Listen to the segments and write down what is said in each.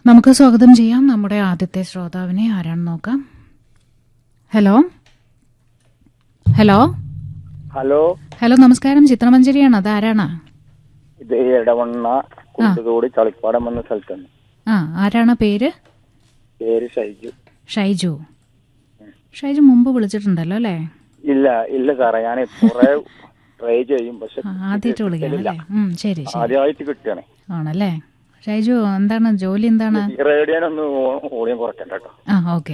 നമുക്ക് സ്വാഗതം ചെയ്യാം നമ്മുടെ ആദ്യത്തെ ശ്രോതാവിനെ ആരാണെന്ന് നോക്കാം ഹലോ ഹലോ ഹലോ ഹലോ നമസ്കാരം ചിത്രമഞ്ചേരിയാണ് അത് ആരാണ് ഇത് ഇടവണ്ണ കുണ്ടുതോട് ചളിപ്പാടം എന്ന സ്ഥലത്താണ് ആ ആരാണ് പേര് പേര് ഷൈജു ഷൈജു ഷൈജു മുമ്പ് വിളിച്ചിട്ടുണ്ടല്ലോ അല്ലേ ഇല്ല ഇല്ല സാറേ ഞാൻ കുറെ ട്രൈ ചെയ്യും പക്ഷെ ആ, ആദ്യമായിട്ട് വിളിക്കണം അല്ലേ ഉം, ശരി ശരി ആദ്യമായിട്ട് കിട്ടുകയാണ് ആണല്ലേ ഷൈജു എന്താണ് ജോലി എന്താണ് ഈ റേഡിയോനൊന്ന് ഓടിയം കുറയ്ക്കണ്ട കേട്ടോ ആ ഓക്കെ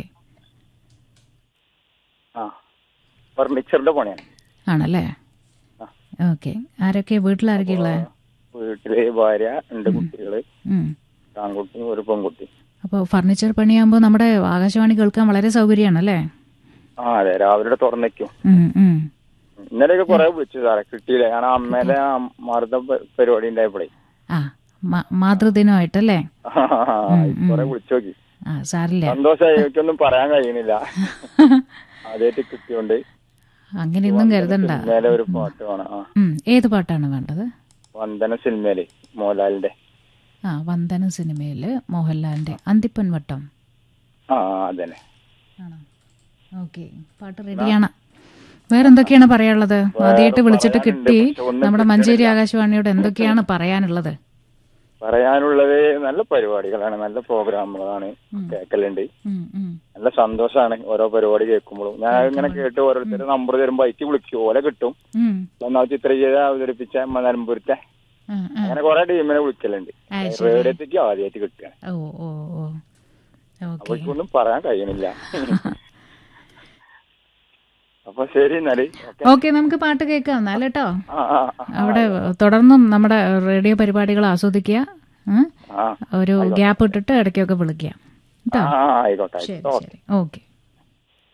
ആ ഫർണിച്ചറിന്റെ പണിയാണ് ആണല്ലേ ആ. ഓക്കെ ആരൊക്കെ വീട്ടിലാരൊക്കെ ഉള്ളത് വീട്ടില് ഭാര്യ രണ്ട് കുട്ടികള് ഉം ആൺകുട്ടി ഒരു പെൺകുട്ടി അപ്പോൾ ഫർണിച്ചർ പണിയാകുമ്പോൾ നമ്മുടെ ആകാശവാണി കേൾക്കാൻ വളരെ സൗകര്യമാണല്ലേ ആ അതെ രാവിലെ തുറന്നേക്കും ഉം, ഉം. ഇന്നലെയൊക്കെ കുറെ വിളിച്ചു സാറേ കിട്ടിയില്ല ഞാൻ അമ്മേടെ മറുത പരിപാടി ഉണ്ടായപ്പോഴേ ആ മ- മാതൃദിനമായിട്ടല്ലേ കുറെ വിളിച്ചു നോക്കി ആ സാറില്ല സന്തോഷമായി എനിക്കൊന്നും പറയാൻ കഴിയണില്ല ആദ്യമായിട്ട് കിട്ടിയോണ്ട് അങ്ങനെ ഒന്നും കരുതണ്ട സിനിമയിലെ ഒരു പാട്ട് വേണം ആ ഉം, ഏത് പാട്ടാണ് വേണ്ടത് വന്ദന സിനിമയില് മോഹൻലാലിന്റെ ആ വന്ദന സിനിമയില് മോഹൻലാലിന്റെ അന്തിപ്പൻ വട്ടം ആ അതന്നെ ആണോ ഓക്കെ പാട്ട് റെഡിയാണ് വേറെന്തൊക്കെയാണ് പറയാനുള്ളത് ആദ്യമായിട്ട് വിളിച്ചിട്ട് കിട്ടി നമ്മുടെ മഞ്ചേരി ആകാശവാണിയോട് എന്തൊക്കെയാണ് പറയാനുള്ളത് പറയാനുള്ളത് നല്ല പരിപാടികളാണ് നല്ല പ്രോഗ്രാമുകളാണ് കേക്കലുണ്ട് ഉം, ഉം. നല്ല സന്തോഷാണ് ഓരോ പരിപാടി കേൾക്കുമ്പോഴും ഞാൻ ഇങ്ങനെ കേട്ട് ഓരോരുത്തരുടെ നമ്പർ തരുമ്പോ അയച്ച് വിളിക്കും ഓലെ കിട്ടും ഉം. ഒന്നാമത് ചിത്ര ചെയ്ത് അവതരിപ്പിച്ച നമ്മ നിലമ്പൂരത്തെ ആ, ആ. അങ്ങനെ കുറെ ടീമിനെ വിളിക്കലുണ്ട് ആ, ശരി. റേഡിയോത്തേക്ക് ആദ്യമായിട്ട് കിട്ടുകയാണ് ഓ ഓ ഓ അപ്പൊ ഓക്കെ എനിക്കൊന്നും പറയാൻ കഴിയണില്ല അപ്പൊ ശരി എന്നാല് ഓക്കെ ഓക്കെ നമുക്ക് പാട്ട് കേൾക്കാം എന്നാലേട്ടോ ആ ആ ആ, അവിടെ തുടർന്നും നമ്മുടെ റേഡിയോ പരിപാടികൾ ആസ്വദിക്കുക ഉം? ആ ഒരു ഗ്യാപ്പ് ഇട്ടിട്ട് ഇടയ്ക്കൊക്കെ വിളിക്കുക കേട്ടോ ആ ആയിക്കോട്ടെ ശരി ആയിക്കോട്ടെ ശരി ഓക്കെ